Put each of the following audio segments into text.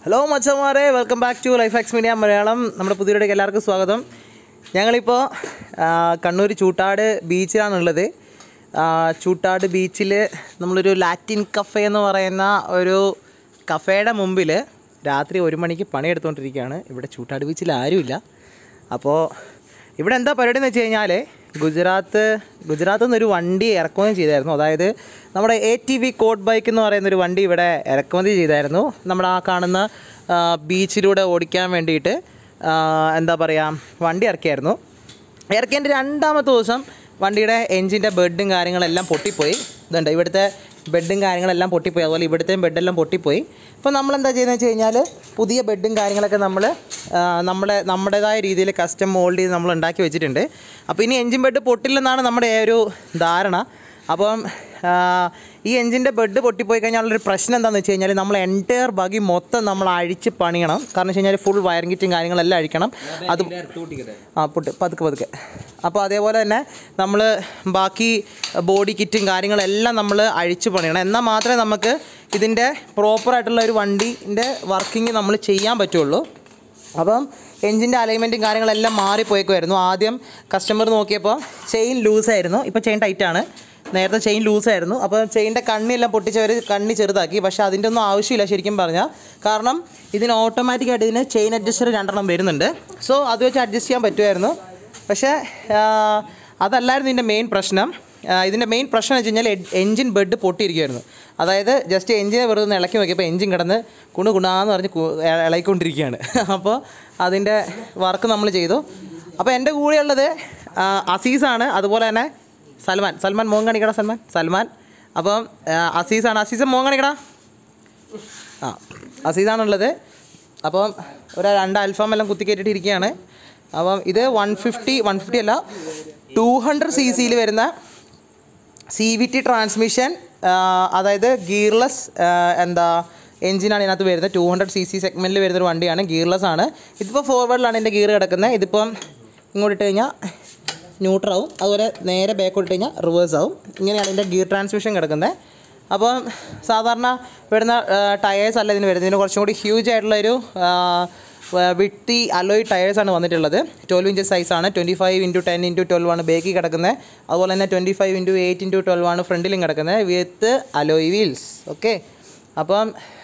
Hello മച്ചന്മാരെ welcome back to life X media Malayalam നമ്മുടെ പുതിയയിലേക്ക് എല്ലാവർക്കും സ്വാഗതം ഞങ്ങളിപ്പോൾ ആ, കണ്ണൂർ ചൂട്ടാട് ബീച്ചിലാണുള്ളത് ആ, ചൂട്ടാട് ബീച്ചിൽ നമ്മളൊരു ലാറ്റിൻ കഫേ എന്ന് പറയുന്ന ഒരു കഫേയുടെ മുമ്പിൽ രാത്രി ഒരു മണിക്ക് പണിയെടുത്തുകൊണ്ടിരിക്കുകയാണ് ഇവിടെ ചൂട്ടാട് ബീച്ചിൽ ആരുമില്ല അപ്പോൾ ഇവിടെ എന്താ പരിപാടി എന്ന് വെച്ച് കഴിഞ്ഞാൽ ഗുജറാത്ത് ഗുജറാത്തിൽ നിന്ന് ഒരു വണ്ടി ഇറക്കുമതി ചെയ്തായിരുന്നു അതായത് നമ്മുടെ A T V quad bike എന്ന് പറയുന്ന ഒരു വണ്ടി ഇവിടെ ഇറക്കുമതി ചെയ്തായിരുന്നു നമ്മുടെ ആ കാണുന്ന ആ, ബീച്ചിലൂടെ ഓടിക്കാൻ വേണ്ടിയിട്ട് ആ, എന്താ പറയുക വണ്ടി ഇറക്കിയായിരുന്നു ഇറക്കിയതിൻ്റെ രണ്ടാമത്തെ ദിവസം വണ്ടിയുടെ എൻജിൻ്റെ ബെഡും കാര്യങ്ങളെല്ലാം പൊട്ടിപ്പോയി ഇതുണ്ട് ഇവിടുത്തെ ബെഡും കാര്യങ്ങളെല്ലാം പൊട്ടിപ്പോയി അതുപോലെ ഇവിടുത്തെയും ബെഡെല്ലാം പൊട്ടിപ്പോയി അപ്പോൾ നമ്മൾ എന്താ ചെയ്യുന്നത് വെച്ച് കഴിഞ്ഞാൽ പുതിയ ബെഡും കാര്യങ്ങളൊക്കെ നമ്മൾ നമ്മുടെ നമ്മുടേതായ രീതിയിൽ കസ്റ്റം മോൾഡ് ചെയ്ത് നമ്മൾ ഉണ്ടാക്കി വെച്ചിട്ടുണ്ട് അപ്പോൾ ഇനി എൻജിൻ ബെഡ് പൊട്ടില്ലെന്നാണ് നമ്മുടെ ഒരു ധാരണ അപ്പം ആ, ഈ എൻജിൻ്റെ ബെഡ് പൊട്ടിപ്പോയി കഴിഞ്ഞാൽ ഉള്ളൊരു പ്രശ്നം എന്താണെന്ന് വെച്ച് കഴിഞ്ഞാൽ നമ്മൾ എൻറ്റയർ ബഗി മൊത്തം നമ്മൾ അഴിച്ച് പണിയണം കാരണം വെച്ച് കഴിഞ്ഞാൽ ഫുൾ വയറിംഗ് കിറ്റും കാര്യങ്ങളെല്ലാം അഴിക്കണം അത് ആ പൊട്ട് പതുക്കെ പതുക്കെ അപ്പോൾ അതേപോലെ തന്നെ നമ്മൾ ബാക്കി ബോഡി കിറ്റും കാര്യങ്ങളെല്ലാം നമ്മൾ അഴിച്ച് പണിയണം എന്നാൽ മാത്രമേ നമുക്ക് ഇതിൻ്റെ പ്രോപ്പറായിട്ടുള്ള ഒരു വണ്ടീൻ്റെ വർക്കിംഗ് നമ്മൾ ചെയ്യാൻ പറ്റുള്ളൂ അപ്പം എൻജിൻ്റെ അലൈൻമെൻറ്റും കാര്യങ്ങളെല്ലാം മാറിപ്പോയേക്കുമായിരുന്നു ആദ്യം കസ്റ്റമർ നോക്കിയപ്പോൾ ചെയിൻ ലൂസായിരുന്നു ഇപ്പോൾ ചെയിൻ ടൈറ്റാണ് നേരത്തെ ചെയിൻ ലൂസായിരുന്നു അപ്പോൾ ചെയിൻ്റെ കണ്ണിയെല്ലാം പൊട്ടിച്ചവർ കണ്ണി ചെറുതാക്കി പക്ഷേ അതിൻ്റെ ഒന്നും ആവശ്യമില്ല ശരിക്കും പറഞ്ഞാൽ കാരണം ഇതിന് ഓട്ടോമാറ്റിക്കായിട്ട് ഇതിന് ചെയിൻ അഡ്ജസ്റ്റർ രണ്ടെണ്ണം വരുന്നുണ്ട് സോ അത് വെച്ച് അഡ്ജസ്റ്റ് ചെയ്യാൻ പറ്റുമായിരുന്നു പക്ഷേ ആ, അതല്ലായിരുന്നു ഇതിൻ്റെ മെയിൻ പ്രശ്നം ആ, ഇതിൻ്റെ മെയിൻ പ്രശ്നം എന്ന് വെച്ച് കഴിഞ്ഞാൽ എൻജിൻ ബെഡ് പൊട്ടിയിരിക്കുമായിരുന്നു അതായത് ജസ്റ്റ് എൻജിനെ വെറുതെ ഒന്ന് ഇളക്കി നോക്കിയപ്പോൾ എൻജിൻ കിടന്ന് കുണു കുണാന്ന് പറഞ്ഞ് കു- ഇ- ഇളകിക്കൊണ്ടിരിക്കുകയാണ് അപ്പോൾ അതിൻ്റെ വർക്ക് നമ്മൾ ചെയ്തു അപ്പോൾ എൻ്റെ കൂടെയുള്ളത് ആ, അസീസാണ് അതുപോലെ തന്നെ സൽമാൻ സൽമാൻ മോൻ കാണിക്കടാ സൽമാൻ സൽമാൻ അപ്പം ആ, അസീസാണ് അസീസ് മോൻ കാണിക്കടാ ആ അസീസാണുള്ളത് അപ്പം ഒരു രണ്ട് അൽഫാം എല്ലാം കുത്തി കയറ്റിട്ട് ഇരിക്കുകയാണ് അപ്പം ഇത് വൺ ഫിഫ്റ്റി വൺ ഫിഫ്റ്റി അല്ല ടു ഹൺഡ്രഡ് സി സിയിൽ വരുന്ന സി വി ടി ട്രാൻസ്മിഷൻ അതായത് ഗിയർലെസ് എന്താ എഞ്ചിനാണ് ഇതിനകത്ത് വരുന്നത് ടു ഹൺഡ്രഡ് സി സി സെഗ്മെൻറ്റിൽ വരുന്നൊരു വണ്ടിയാണ് ഗിയർലെസ് ആണ് ഇതിപ്പോൾ ഫോർവേഡിലാണ് എൻ്റെ ഗിയർ കിടക്കുന്നത് ഇതിപ്പം ഇങ്ങോട്ട് ഇട്ട് കഴിഞ്ഞാൽ ന്യൂട്രാവും അതുപോലെ നേരെ ബാക്കോട്ട് ഇട്ട് കഴിഞ്ഞാൽ റിവേഴ്സ് ആവും ഇങ്ങനെയാണ് ഇതിൻ്റെ ഗിയർ ട്രാൻസ്മിഷൻ കിടക്കുന്നത് അപ്പം സാധാരണ വരുന്ന ടയേഴ്സ് അല്ല ഇതിന് വരുന്നത് ഇതിന് കുറച്ചും കൂടി ഹ്യൂജ് ആയിട്ടുള്ളൊരു വിട്ടി അലോയ് ടയേഴ്സാണ് വന്നിട്ടുള്ളത് ട്വൽവ് ഇഞ്ച് സൈസാണ് twenty five into ten into twelve ആണ് ബേക്കിൽ കിടക്കുന്നത് അതുപോലെ തന്നെ twenty five into eight into twelve ആണ് ഫ്രണ്ടിലും കിടക്കുന്നത് വിത്ത് അലോയ് വീൽസ് ഓക്കെ അപ്പം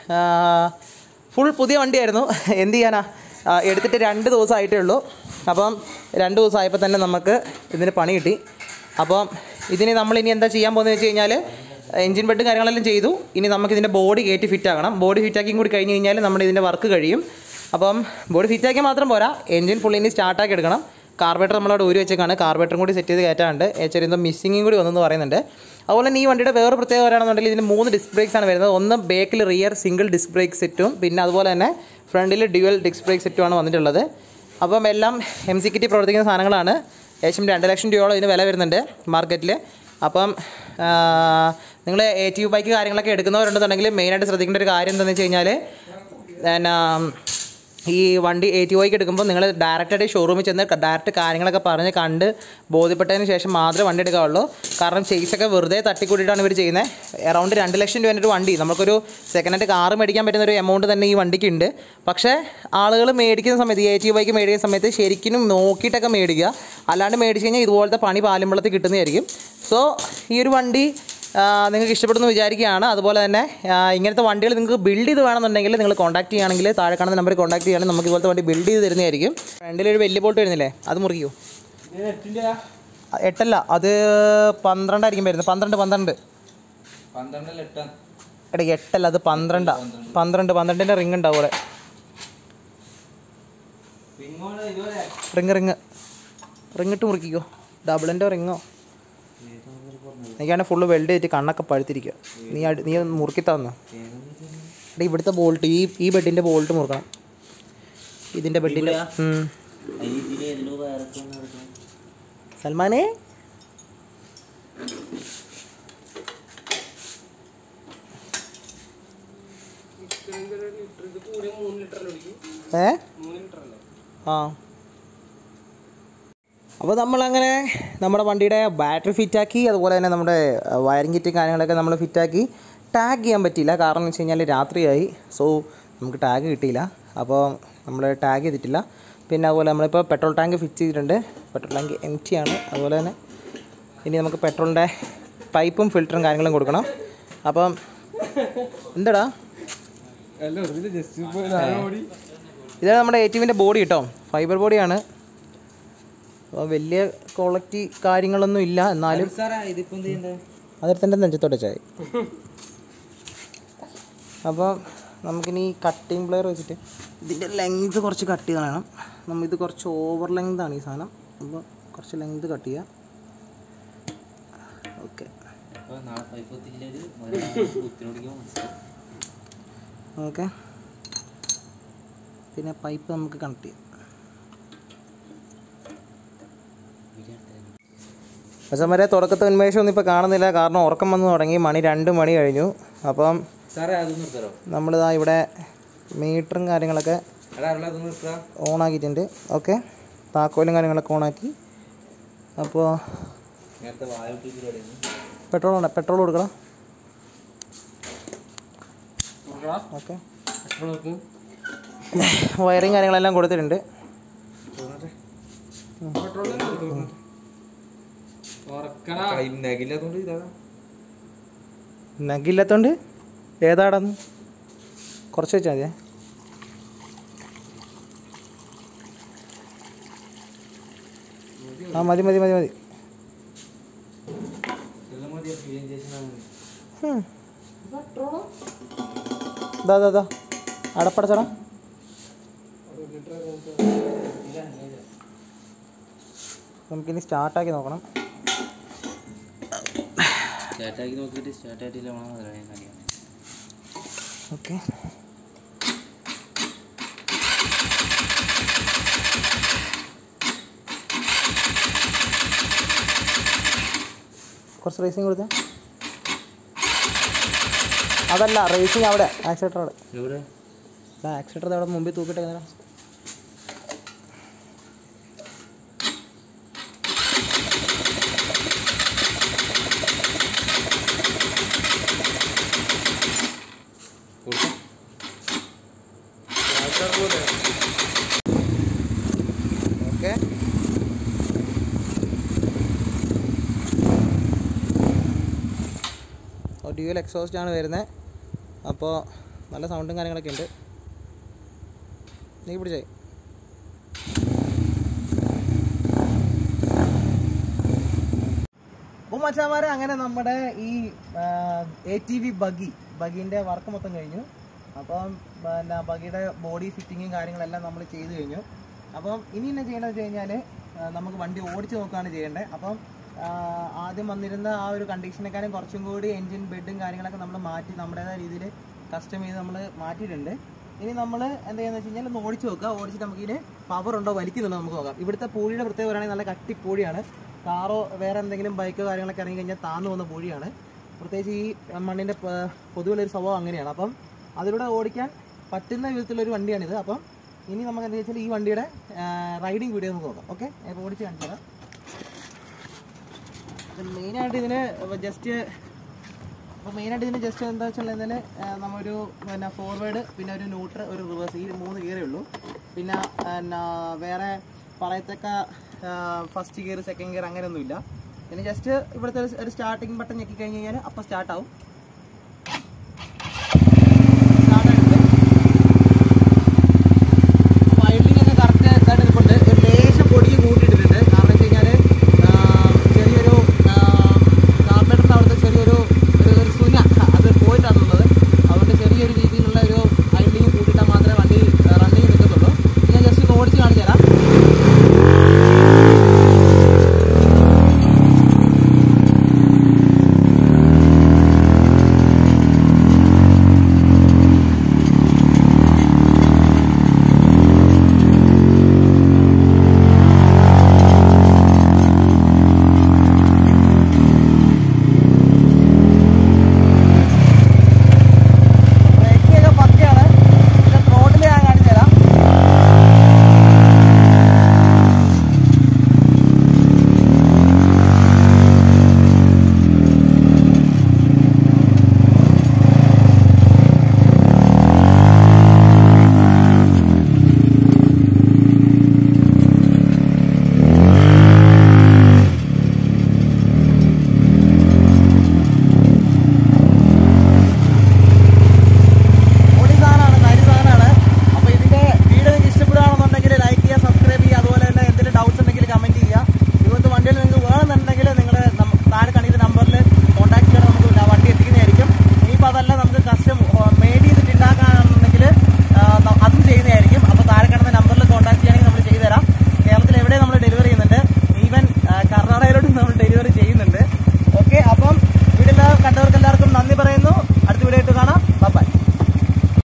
ഫുൾ പുതിയ വണ്ടിയായിരുന്നു എന്ത് ചെയ്യാനാ ആ, എടുത്തിട്ട് രണ്ട് ദിവസമായിട്ടേ ഉള്ളൂ അപ്പം രണ്ട് ദിവസമായപ്പോൾ തന്നെ നമുക്ക് ഇതിന് പണി കിട്ടി അപ്പം ഇതിന് നമ്മൾ ഇനി എന്താ ചെയ്യാൻ പോകുന്നത് വെച്ച് കഴിഞ്ഞാൽ എഞ്ചിൻ ബെഡ് കാര്യങ്ങളെല്ലാം ചെയ്തു ഇനി നമുക്ക് ഇതിൻ്റെ ബോഡി കയറ്റി ഫിറ്റ് ആക്കണം ബോഡി ഫിറ്റാക്കിയും കൂടി കഴിഞ്ഞ് കഴിഞ്ഞാൽ നമ്മുടെ ഇതിൻ്റെ വർക്ക് കഴിയും അപ്പം ബോഡി ഫിറ്റാക്കിയാൽ മാത്രം പോരാ എഞ്ചിൻ ഫുൾ ഇനി സ്റ്റാർട്ടാക്കി എടുക്കണം കാർബേറ്റർ നമ്മളവിടെ ഊരി വെച്ചേക്കാണ് കാർബേറ്ററും കൂടി സെറ്റ് ചെയ്ത് കയറ്റാണ്ട് ചെറിയ എന്തോ മിസ്സിങ്ങും കൂടി വന്നെന്ന് പറയുന്നുണ്ട് അതുപോലെ തന്നെ ഈ വണ്ടിയുടെ വേറെ പ്രത്യേകത പറയുകയാണെന്നുണ്ടെങ്കിൽ ഇതിന് മൂന്ന് ഡിസ്ക് ബ്രേക്സ് ആണ് വരുന്നത് ഒന്ന് ബേക്കിൽ റിയർ സിംഗിൾ ഡിസ്ക് ബ്രേക്ക് സെറ്റും പിന്നെ അതുപോലെ തന്നെ ഫ്രണ്ടിൽ ഡ്യുവൽ ഡിസ്ക് ബ്രേക്ക് സെറ്റുമാണ് വന്നിട്ടുള്ളത് അപ്പം എല്ലാം എം സി കിറ്റി പ്രവർത്തിക്കുന്ന സാധനങ്ങളാണ് ഏകദേശം രണ്ട് ലക്ഷം രൂപയോളം ഇതിന് വില വരുന്നുണ്ട് മാർക്കറ്റിൽ അപ്പം നിങ്ങൾ എ ടി യു ബൈക്ക് കാര്യങ്ങളൊക്കെ എടുക്കുന്നവരുണ്ടെന്നുണ്ടെങ്കിൽ മെയിനായിട്ട് ശ്രദ്ധിക്കേണ്ട ഒരു കാര്യം എന്താണെന്ന് വെച്ച് കഴിഞ്ഞാൽ എന്നാ ഈ വണ്ടി എ ടി ഒക്ക് എടുക്കുമ്പോൾ നിങ്ങൾ ഡയറക്റ്റായിട്ട് ഷോറൂമിൽ ചെന്ന് ഡയറക്റ്റ് കാര്യങ്ങളൊക്കെ പറഞ്ഞ് കണ്ട് ബോധ്യപ്പെട്ടതിന് ശേഷം മാത്രമേ വണ്ടി എടുക്കാവുള്ളൂ കാരണം ചേസൊക്കെ വെറുതെ തട്ടിക്കൂട്ടിയിട്ടാണ് ഇവർ ചെയ്യുന്നത് അറൗണ്ട് രണ്ട് ലക്ഷം രൂപേൻ്റെ ഒരു വണ്ടി നമുക്കൊരു സെക്കൻഡ് ഹാൻഡ് കാറ് മേടിക്കാൻ പറ്റുന്ന ഒരു എമൗണ്ട് തന്നെ ഈ വണ്ടിക്ക് ഉണ്ട് പക്ഷേ ആളുകൾ മേടിക്കുന്ന സമയത്ത് എ ടി ബൈക്ക് മേടിക്കുന്ന സമയത്ത് ശരിക്കും നോക്കിയിട്ടൊക്കെ മേടിക്കുക അല്ലാണ്ട് മേടിച്ച് കഴിഞ്ഞാൽ ഇതുപോലത്തെ പണി പാലുമ്പളത്തിൽ കിട്ടുന്നതായിരിക്കും സോ ഈ ഒരു വണ്ടി ആ, നിങ്ങൾക്ക് ഇഷ്ടപ്പെടുന്നു വിചാരിക്കുകയാണ് അതുപോലെ തന്നെ ആ, ഇങ്ങനത്തെ വണ്ടികൾ നിങ്ങൾക്ക് ബിൽഡ് ചെയ്ത് വേണമെന്നുണ്ടെങ്കിൽ നിങ്ങൾ കോൺടാക്ട് ചെയ്യുകയാണെങ്കിൽ താഴെ കാണുന്ന നമ്പറിൽ കോൺടാക്ട് ചെയ്യുകയാണെങ്കിൽ നമുക്ക് ഇതുപോലത്തെ വണ്ടി ബിൽഡ് ചെയ്ത് തരുന്നതായിരിക്കും ഫ്രണ്ടിലൊരു വലിയ ബോൾട്ട് വരുന്നില്ലേ അത് മുറിക്കൂ ആ, എട്ടല്ല അത് പന്ത്രണ്ടായിരിക്കും വരുന്നത് പന്ത്രണ്ട് പന്ത്രണ്ട് പന്ത്രണ്ടിൽ എട്ടാം എടാ എട്ടല്ല അത് പന്ത്രണ്ടാ പന്ത്രണ്ട് പന്ത്രണ്ടിൻ്റെ റിങ് ഉണ്ടാവും അവിടെ പിങ്ങോട് ഇതുവരെ റിങ് റിങ് റിങ് ഇട്ട് മുറിക്കോ ഡബിളിൻ്റെ റിങ്ങോ എനിക്കാണ് ഫുള്ള് വെൽഡ് ചെയ്തിട്ട് കണ്ണൊക്കെ പഴുത്തിരിക്കുക നീ അടി- നീ ഒന്ന് മുറുക്കി തന്നു എടാ ഇവിടുത്തെ ബോൾട്ട് ഈ ഈ ബെഡിൻ്റെ ബോൾട്ട് മുറുക്കണം ഇതിൻ്റെ ബെഡിൻ്റെ സൽമാനെ ഏ ആ അപ്പോൾ നമ്മളങ്ങനെ നമ്മുടെ വണ്ടിയുടെ ബാറ്ററി ഫിറ്റാക്കി അതുപോലെ തന്നെ നമ്മുടെ വയറിംഗ് കിറ്റും കാര്യങ്ങളൊക്കെ നമ്മൾ ഫിറ്റാക്കി ടാഗ് ചെയ്യാൻ പറ്റിയില്ല കാരണം എന്ന് വെച്ച് കഴിഞ്ഞാൽ രാത്രിയായി സോ നമുക്ക് ടാഗ് കിട്ടിയില്ല അപ്പോൾ നമ്മൾ ടാഗ് ചെയ്തിട്ടില്ല പിന്നെ അതുപോലെ നമ്മളിപ്പോൾ പെട്രോൾ ടാങ്ക് ഫിക്സ് ചെയ്തിട്ടുണ്ട് പെട്രോൾ ടാങ്ക് എം ടി ആണ് അതുപോലെ തന്നെ ഇനി നമുക്ക് പെട്രോളിൻ്റെ പൈപ്പും ഫിൽറ്ററും കാര്യങ്ങളും കൊടുക്കണം അപ്പം എന്താടാ ഇതാണ് നമ്മുടെ എ ടി വിൻ്റെ ബോഡി കേട്ടോ ഫൈബർ ബോഡിയാണ് അപ്പോൾ വലിയ ക്വാളിറ്റി കാര്യങ്ങളൊന്നും ഇല്ല എന്നാലും സാറാ ഇതിപ്പോ എന്ത് ചെയ്യണ്ടേ അതിർത്തിൻ്റെ നെഞ്ചത്തോടെ ചായ അപ്പോൾ നമുക്കിനി കട്ടിങ് പ്ലെയർ വെച്ചിട്ട് ഇതിൻ്റെ ലെങ്ത് കുറച്ച് കട്ട് ചെയ്ത് കളയണം നമ്മൾ ഇത് കുറച്ച് ഓവർ ലെങ്ത് ആണ് ഈ സാധനം അപ്പോൾ കുറച്ച് ലെങ്ത് കട്ട് ചെയ്യാം ഓക്കെ അപ്പൊ നാളെ പൈപ്പ് കുത്തിയില്ലൊരു കുത്തിനോടിക്കുമ്പോൾ മനസ്സിലാവും ഓക്കെ പിന്നെ പൈപ്പ് നമുക്ക് കണക്ട് ചെയ്യാം പക്ഷേ വരെ തുടക്കത്തെ ഉന്മേഷമൊന്നും ഇപ്പോൾ കാണുന്നില്ല കാരണം ഉറക്കം വന്ന് തുടങ്ങി മണി രണ്ട് മണി കഴിഞ്ഞു അപ്പം സാറേ അതൊന്നും നിർത്തരോ നമ്മളിതാ ഇവിടെ മീറ്ററും കാര്യങ്ങളൊക്കെ എടാ അവിടെ അതൊന്നും നിർത്താ ഓണാക്കിയിട്ടുണ്ട് ഓക്കെ താക്കോലും കാര്യങ്ങളൊക്കെ ഓണാക്കി അപ്പോൾ നേരത്തെ വായ പരിപാടി പെട്രോൾ ഉണ്ട് പെട്രോൾ കൊടുക്കണം ഓക്കെ വയറിങ് കാര്യങ്ങളെല്ലാം കൊടുത്തിട്ടുണ്ട് നെഗില്ലാത്തോണ്ട് ഇതാ നഗില്ലാത്തോണ്ട് ഏതാടാന്ന് കുറച്ച് വെച്ചാൽ മതിയേ ആ മതി മതി മതി മതി എല്ലാം മതി ക്ലീൻ ചെയ്താൽ ഹും. ദാ ദാ ദാ അടപ്പടച്ചടാ നമുക്കിനി സ്റ്റാർട്ടാക്കി നോക്കണം സ്റ്റാർട്ടാക്കി നോക്കിയിട്ട് സ്റ്റാർട്ടായിട്ടില്ല വേണം അതിലാണ് അറിയാം ഓക്കെ കുറച്ച് റേസിങ് കൊടുത്തേ അതല്ല റേസിങ് അവിടെ ആക്സിലേറ്റർ അവിടെ എവിടെ ആക്സിലേറ്റർ അവിടെ മുമ്പിൽ തൂക്കിട്ട് കൊടുക്കാം ഓക്കെ ഡ്യൂവൽ എക്സോസ്റ്റ് ആണ് വരുന്നത് അപ്പോൾ നല്ല സൗണ്ടും കാര്യങ്ങളൊക്കെ ഉണ്ട് നീ പിടിച്ചേ അപ്പോൾ മച്ചാമാരെ അങ്ങനെ നമ്മുടെ ഈ എ ടി വി ബഗി ബഗീൻ്റെ വർക്ക് മൊത്തം കഴിഞ്ഞു അപ്പം പിന്നെ ബഗിയുടെ ബോഡി ഫിറ്റിങ്ങും കാര്യങ്ങളെല്ലാം നമ്മൾ ചെയ്തു കഴിഞ്ഞു അപ്പം ഇനി എന്നാ ചെയ്യേണ്ടത് വെച്ച് കഴിഞ്ഞാൽ നമുക്ക് വണ്ടി ഓടിച്ച് നോക്കുകയാണ് ചെയ്യേണ്ടത് അപ്പം ആ, ആദ്യം വന്നിരുന്ന ആ ഒരു കണ്ടീഷനേക്കാളും കുറച്ചും കൂടി എൻജിൻ ബെഡും കാര്യങ്ങളൊക്കെ നമ്മൾ മാറ്റി നമ്മുടേതായ രീതിയിൽ കസ്റ്റം ചെയ്ത് നമ്മൾ മാറ്റിയിട്ടുണ്ട് ഇനി നമ്മൾ എന്താ ചെയ്യുന്നത് വെച്ച് കഴിഞ്ഞാൽ ഒന്ന് ഓടിച്ച് നോക്കുക ഓടിച്ചിട്ട് നമുക്ക് ഇതിന് പവർ ഉണ്ടോ വലിക്കുന്നുണ്ടോ നമുക്ക് നോക്കാം ഇവിടുത്തെ പൂഴിയുടെ പ്രത്യേകത പറയുകയാണെങ്കിൽ നല്ല കട്ടിപ്പൂഴിയാണ് കാറോ വേറെ എന്തെങ്കിലും ബൈക്കോ കാര്യങ്ങളൊക്കെ ഇറങ്ങി കഴിഞ്ഞാൽ താന്നു പോകുന്ന പൂഴിയാണ് പ്രത്യേകിച്ച് ഈ മണ്ണിൻ്റെ പൊതുവിലൊരു സ്വഭാവം അങ്ങനെയാണ് അപ്പം അതിലൂടെ ഓടിക്കാൻ പറ്റുന്ന വിധത്തിലൊരു വണ്ടിയാണിത് അപ്പം ഇനി നമുക്ക് എന്താ വെച്ചാൽ ഈ വണ്ടിയുടെ റൈഡിങ് വീഡിയോ നമുക്ക് നോക്കാം ഓക്കെ ഞാൻ ഓടിച്ച് കാണിച്ചു തരാം മെയിനായിട്ട് ഇതിന് ജസ്റ്റ് അപ്പോൾ മെയിനായിട്ട് ഇതിന് ജസ്റ്റ് എന്താ വെച്ചാൽ ഇതിൽ നമ്മൊരു പിന്നെ ഫോർവേഡ് പിന്നെ ഒരു ന്യൂട്രൽ ഒരു റിവേഴ്സ് ഈ മൂന്ന് ഗിയറേ ഉള്ളൂ പിന്നെ പിന്നെ വേറെ പറയത്തക്ക ഫസ്റ്റ് ഗിയർ സെക്കൻഡ് ഗിയർ അങ്ങനെയൊന്നുമില്ല പിന്നെ ജസ്റ്റ് ഇവിടുത്തെ ഒരു- ഒരു സ്റ്റാർട്ടിങ് ബട്ടൺ ഞെക്കി കഴിഞ്ഞ് കഴിഞ്ഞാൽ അപ്പോൾ സ്റ്റാർട്ടാവും